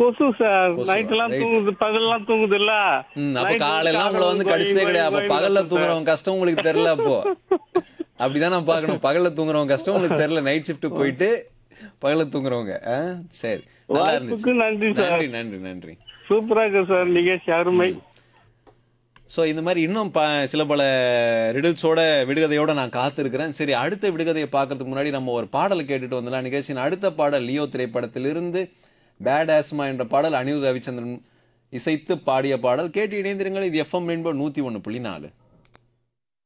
கொசு சார் கொசு, நைட் எல்லாம் right. தூங்குது பகல்லாம் தூங்குது இல்ல ம் அப்ப காலையில உங்களை வந்து கடிச்சதே கிடையாது அப்ப பகல்ல தூங்குறவங்க கஷ்டம் உங்களுக்கு தெரியல அப்போ அப்படிதான் நான் பார்க்கணும் பகல்ல தூங்குறவங்க கஷ்டம் உங்களுக்கு தெரியல நைட் ஷிஃப்ட் போயிட்டு பகல்ல தூங்குறவங்க ஆ, சரி நல்லா இருந்துச்சு வாய்ப்புக்கு நன்றி சார் நன்றி நன்றி நன்றி சூப்பரா இருக்கு சார் நிகழ்ச்சி அருமை ஸோ இந்த மாதிரி இன்னும் ப சில பல ரிடில்ஸோட விடுகதையோட நான் காத்திருக்கிறேன் சரி அடுத்த விடுகதையை பார்க்கறதுக்கு முன்னாடி நம்ம ஒரு பாடலை கேட்டுட்டு வந்துடலாம் நிகழ்ச்சியின் அடுத்த பாடல் லியோ திரைப்படத்திலிருந்து பேட் ஆஸ்மா என்ற பாடல் அனிருத் ரவிச்சந்திரன் இசைத்து பாடிய பாடல் கேட்டு இணைந்திருங்கள் இது எஃப்எம் என்பது நூற்றி ஒன்று புள்ளி நாலு